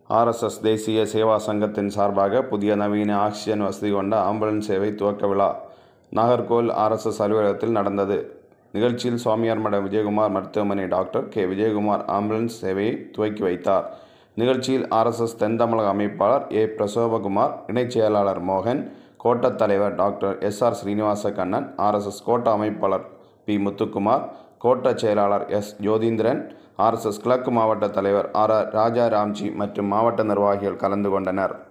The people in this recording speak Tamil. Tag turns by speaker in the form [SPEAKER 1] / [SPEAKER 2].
[SPEAKER 1] ஆர்எஸ்எஸ் தேசிய சேவா சங்கத்தின் சார்பாக புதிய நவீன ஆக்சிஜன் வசதி கொண்ட ஆம்புலன்ஸ் சேவை துவக்க விழா நாகர்கோவில் ஆர்எஸ்எஸ் அலுவலகத்தில் நடந்தது நிகழ்ச்சியில் சுவாமியார் மடம் விஜயகுமார் மருத்துவமனை டாக்டர் கே விஜயகுமார் ஆம்புலன்ஸ் சேவையை துவக்கி வைத்தார் நிகழ்ச்சியில் ஆர்எஸ்எஸ் தென் தமிழக அமைப்பாளர் ஏ பிரசோபகுமார் இணைச் செயலாளர் மோகன் கோட்டத் தலைவர் doctor S R Srinivasa Kannan RSS கோட்ட அமைப்பாளர் பி முத்துக்குமார் கோட்ட செயலாளர் எஸ் ஜோதீந்திரன் ஆர்எஸ்எஸ் கிழக்கு மாவட்ட தலைவர் ஆர் ஆர் ராஜா ராம்ஜி மற்றும் மாவட்ட நிர்வாகிகள் கலந்து கொண்டனர்